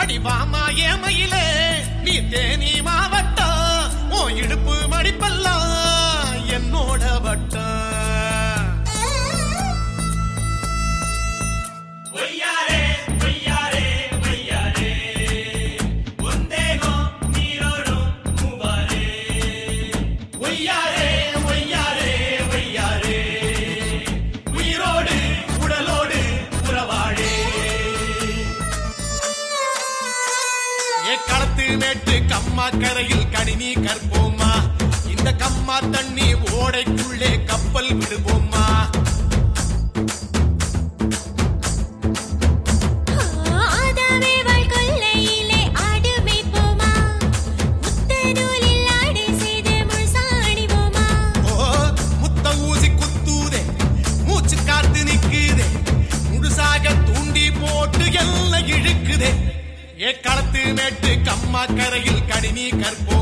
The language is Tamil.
அடிவாமா ஏமையிலே நீ தேனி மாவட்டம் உன் இடுப்பு மடிப்பெல்லாம் என்னோட வட்டம் ஒய்யாரே ஒய்யாரே ஒய்யாரே உந்தேகம் நீரோடும் மூவாரே ஒய்யாரே ஒய்யாரே ஒய்யாரே உயிரோடு உடலோடு உறவாடே ஏ களத்து மேட்டு கம்மா கரையில் கணினி கற்போமா இந்த கம்மா தண்ணி ஓடைக்குள்ளே கப்பல் விடுவோமா ஆதாமே வாழ் கொல்லையிலே ஆடு மேய்ப்போமா முத்தநூலில் ஆடை செய்து முழுசாணிவோமா ஓ முத்த ஊசி குத்தூதே மூச்சு காத்து நிக்குதே முழுசாக தூண்டி போட்டு எல்லாம் இழுக்குதே ஏ களத்து மேட்டு கம்மா கரையில் கணினி கற்போமா